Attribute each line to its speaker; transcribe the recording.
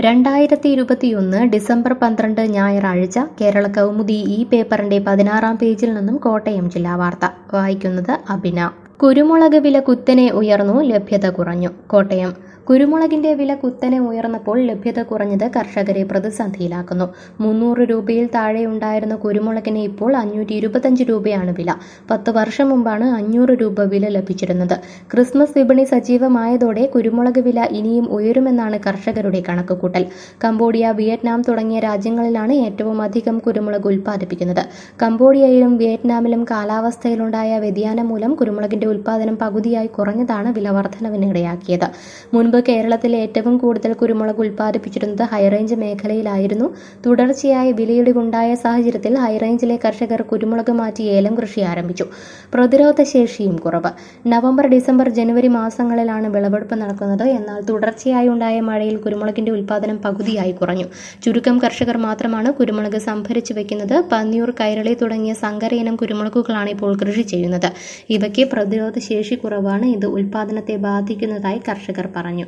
Speaker 1: രണ്ടായിരത്തി ഇരുപത്തിയൊന്ന് ഡിസംബർ പന്ത്രണ്ട് ഞായറാഴ്ച കേരള കൗമുദി ഈ പേപ്പറിന്റെ പതിനാറാം പേജിൽ നിന്നും കോട്ടയം ജില്ലാ വാർത്ത വായിക്കുന്നത് അഭിന കുരുമുളക് വില കുത്തനെ ഉയർന്നു ലഭ്യത കുറഞ്ഞു കോട്ടയം കുരുമുളകിന്റെ വില കുത്തനെ ഉയർന്നപ്പോൾ ലഭ്യത കുറഞ്ഞത് കർഷകരെ പ്രതിസന്ധിയിലാക്കുന്നു മുന്നൂറ് രൂപയിൽ താഴെയുണ്ടായിരുന്ന കുരുമുളകിന് ഇപ്പോൾ അഞ്ഞൂറ്റി ഇരുപത്തഞ്ച് രൂപയാണ് വില പത്ത് വർഷം മുമ്പാണ് അഞ്ഞൂറ് രൂപ വില ലഭിച്ചിരുന്നത് ക്രിസ്മസ് വിപണി സജീവമായതോടെ കുരുമുളക് വില ഇനിയും ഉയരുമെന്നാണ് കർഷകരുടെ കണക്കുകൂട്ടൽ കംബോഡിയ വിയറ്റ്നാം തുടങ്ങിയ രാജ്യങ്ങളിലാണ് ഏറ്റവും അധികം കുരുമുളക് ഉൽപ്പാദിപ്പിക്കുന്നത് കംബോഡിയയിലും വിയറ്റ്നാമിലും കാലാവസ്ഥയിലുണ്ടായ വ്യതിയാനം മൂലം കുരുമുളകിന്റെ ഉൽപ്പാദനം പകുതിയായി കുറഞ്ഞതാണ് വില വർധനവിനിടയാക്കിയത് മുൻപ് കേരളത്തിൽ ഏറ്റവും കൂടുതൽ കുരുമുളക് ഉൽപ്പാദിപ്പിച്ചിരുന്നത് ഹൈറേഞ്ച് മേഖലയിലായിരുന്നു തുടർച്ചയായി വിലയിടിവുണ്ടായ സാഹചര്യത്തിൽ ഹൈറേഞ്ചിലെ കർഷകർ കുരുമുളക് മാറ്റി ഏലം കൃഷി ആരംഭിച്ചു പ്രതിരോധ ശേഷിയും കുറവ് നവംബർ ഡിസംബർ ജനുവരി മാസങ്ങളിലാണ് വിളവെടുപ്പ് നടക്കുന്നത് എന്നാൽ തുടർച്ചയായി ഉണ്ടായ മഴയിൽ കുരുമുളകിന്റെ ഉൽപ്പാദനം പകുതിയായി കുറഞ്ഞു ചുരുക്കം കർഷകർ മാത്രമാണ് കുരുമുളക് സംഭരിച്ചു വെക്കുന്നത് പന്നിയൂർ കൈരളി തുടങ്ങിയ സങ്കര ഇനം കുരുമുളകുകളാണ് ഇപ്പോൾ കൃഷി ചെയ്യുന്നത് ഇവയ്ക്ക് പ്രതിരോധ ശേഷി കുറവാണ് ഇത് ഉൽപ്പാദനത്തെ ബാധിക്കുന്നതായി കർഷകർ പറഞ്ഞു